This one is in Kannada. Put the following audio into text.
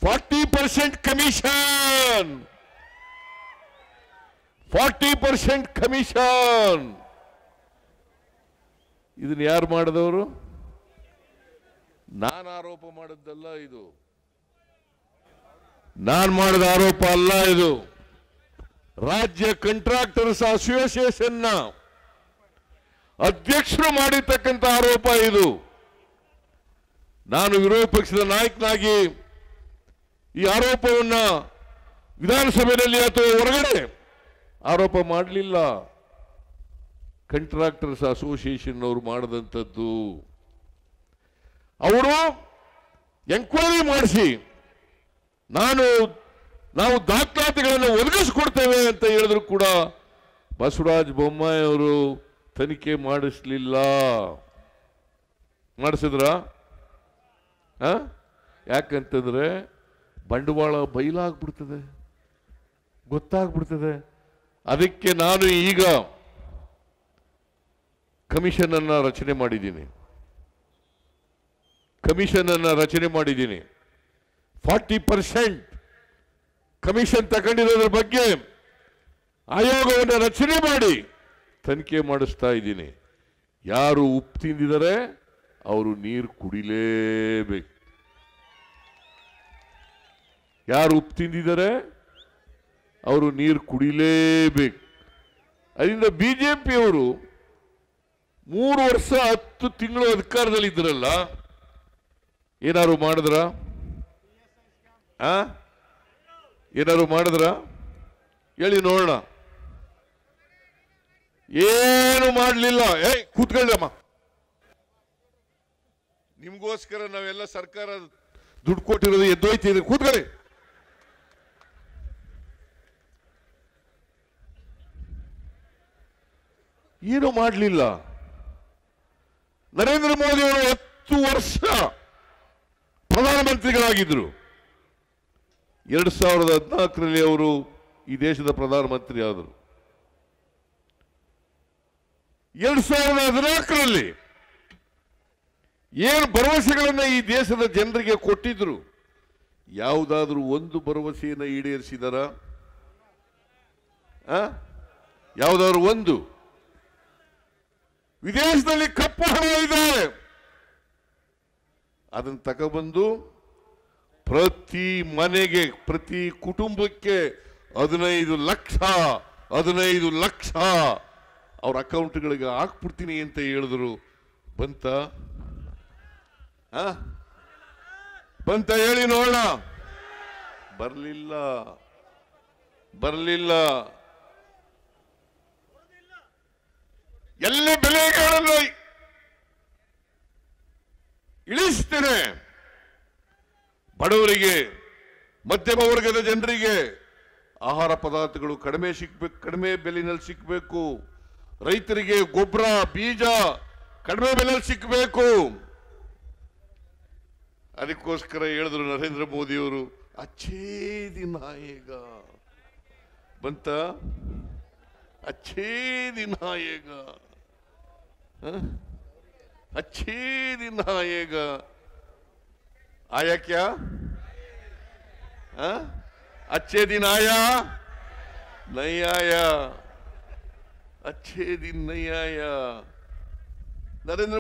Forty percent commission forty percent commission ಇದನ್ನ ಯಾರು ಮಾಡಿದವರು ನಾನು ಆರೋಪ ಮಾಡಿದ್ದಲ್ಲ ಇದು ನಾನು ಮಾಡಿದ ಆರೋಪ ಅಲ್ಲ ಇದು ರಾಜ್ಯ ಕಾಂಟ್ರಾಕ್ಟರ್ಸ್ ಅಸೋಸಿಯೇಷನ್ ನ ಅಧ್ಯಕ್ಷರು ಮಾಡಿರ್ತಕ್ಕಂಥ ಆರೋಪ ಇದು ನಾನು ವಿರೋಧ ಪಕ್ಷದ ನಾಯಕನಾಗಿ ಈ ಆರೋಪವನ್ನ ವಿಧಾನಸಭೆಯಲ್ಲಿ ಅಥವಾ ಹೊರಗಡೆ ಆರೋಪ ಮಾಡಲಿಲ್ಲ ಕಾಂಟ್ರಾಕ್ಟರ್ಸ್ ಅಸೋಸಿಯೇಷನ್ ಅವರು ಮಾಡಿದಂಥದ್ದು ಅವರು ಎಂಕ್ವೈರಿ ಮಾಡಿಸಿ ನಾನು ನಾವು ದಾಖಲಾತಿಗಳನ್ನು ಒದಗಿಸ್ಕೊಡ್ತೇವೆ ಅಂತ ಹೇಳಿದ್ರು ಕೂಡ ಬಸವರಾಜ ಬೊಮ್ಮಾಯಿ ಅವರು ತನಿಖೆ ಮಾಡಿಸ್ಲಿಲ್ಲ ಮಾಡಿಸಿದ್ರ ಯಾಕಂತಂದ್ರೆ ಬಂಡವಾಳ ಬಯಲಾಗ್ಬಿಡ್ತದೆ ಗೊತ್ತಾಗ್ಬಿಡ್ತದೆ ಅದಕ್ಕೆ ನಾನು ಈಗ ಕಮಿಷನ್ ಅನ್ನ ರಚನೆ ಮಾಡಿದ್ದೀನಿ ಕಮಿಷನ್ ಅನ್ನ ರಚನೆ ಮಾಡಿದ್ದೀನಿ ಫಾರ್ಟಿ ಪರ್ಸೆಂಟ್ ಕಮಿಷನ್ ತಗೊಂಡಿರೋದ್ರ ಬಗ್ಗೆ ಆಯೋಗವನ್ನು ರಚನೆ ಮಾಡಿ ತನಿಖೆ ಮಾಡಿಸ್ತಾ ಇದ್ದೀನಿ ಯಾರು ಉಪ್ಪು ತಿಂದಿದ್ದಾರೆ ಅವರು ನೀರು ಕುಡಿಲೇಬೇಕು ಯಾರು ಉಪ್ಪು ತಿಂದಿದ್ದಾರೆ ಅವರು ನೀರು ಕುಡಿಲೇಬೇಕು ಅದರಿಂದ ಬಿಜೆಪಿಯವರು ಮೂರು ವರ್ಷ ಹತ್ತು ತಿಂಗಳು ಅಧಿಕಾರದಲ್ಲಿ ಇದ್ರಲ್ಲ ಏನಾದ್ರು ಮಾಡಿದ್ರ ಆ ಏನಾದ್ರು ಮಾಡಿದ್ರ ಹೇಳಿ ನೋಡೋಣ ಏನು ಮಾಡಲಿಲ್ಲ ಏ ಕೂತ್ಕೊಳ್ಳಮ್ಮ ನಿಮ್ಗೋಸ್ಕರ ನಾವೆಲ್ಲ ಸರ್ಕಾರ ದುಡ್ಡು ಕೊಟ್ಟಿರೋದು ಎದ್ದೋಯ್ತಿದ್ರಿ ಕೂತ್ಕೊಳ್ಳಿ ಏನು ಮಾಡಲಿಲ್ಲ ನರೇಂದ್ರ ಮೋದಿ ಅವರು ಹತ್ತು ವರ್ಷ ಪ್ರಧಾನಮಂತ್ರಿಗಳಾಗಿದ್ದರು ಎರಡು ಸಾವಿರದ ಹದಿನಾಲ್ಕರಲ್ಲಿ ಅವರು ಈ ದೇಶದ ಪ್ರಧಾನಮಂತ್ರಿ ಆದರು ಎರಡು ಸಾವಿರದ ಹದಿನಾಲ್ಕರಲ್ಲಿ ಏನು ಭರವಸೆಗಳನ್ನ ಈ ದೇಶದ ಜನರಿಗೆ ಕೊಟ್ಟಿದ್ರು ಯಾವುದಾದ್ರೂ ಒಂದು ಭರವಸೆಯನ್ನು ಈಡೇರಿಸಿದಾರ ಯಾವುದಾದ್ರು ಒಂದು ವಿದೇಶದಲ್ಲಿ ಕಪ್ಪು ಹಣ ಇದೆ ಅದನ್ನು ತಗೊಬಂದು ಪ್ರತಿ ಮನೆಗೆ ಪ್ರತಿ ಕುಟುಂಬಕ್ಕೆ ಹದಿನೈದು ಲಕ್ಷ ಹದಿನೈದು ಲಕ್ಷ ಅವ್ರ ಅಕೌಂಟ್ಗಳಿಗೆ ಹಾಕ್ಬಿಡ್ತೀನಿ ಅಂತ ಹೇಳಿದ್ರು ಬಂತ ಆ? ಬಂತ ಹೇಳಿ ನೋಡೋಣ ಬರ್ಲಿಲ್ಲ ಬರ್ಲಿಲ್ಲ ಎಲ್ಲ ಬೆಲೆಗಳನ್ನು ಇಳಿಸ್ತೇನೆ ಬಡವರಿಗೆ ಮಧ್ಯಮ ವರ್ಗದ ಜನರಿಗೆ ಆಹಾರ ಪದಾರ್ಥಗಳು ಕಡಿಮೆ ಸಿಕ್ಬೇಕು ಕಡಿಮೆ ಬೆಲೆನಲ್ಲಿ ಸಿಕ್ಕಬೇಕು ರೈತರಿಗೆ ಗೊಬ್ಬರ ಬೀಜ ಕಡಿಮೆ ಬೆಲೆಯಲ್ಲಿ ಸಿಕ್ಕಬೇಕು ಅದಕ್ಕೋಸ್ಕರ ಹೇಳಿದ್ರು ನರೇಂದ್ರ ಮೋದಿಯವರು ಅಚ್ಚೇ ದಿನ ಈಗ ಬಂತ ಅಚ್ಚೇ ದಿನ ಈಗ ಹ? अच्छे दिन आएगा आया क्या हाँ? अच्छे दिन आया नहीं आया अच्छे दिन नहीं आया नरेंद्र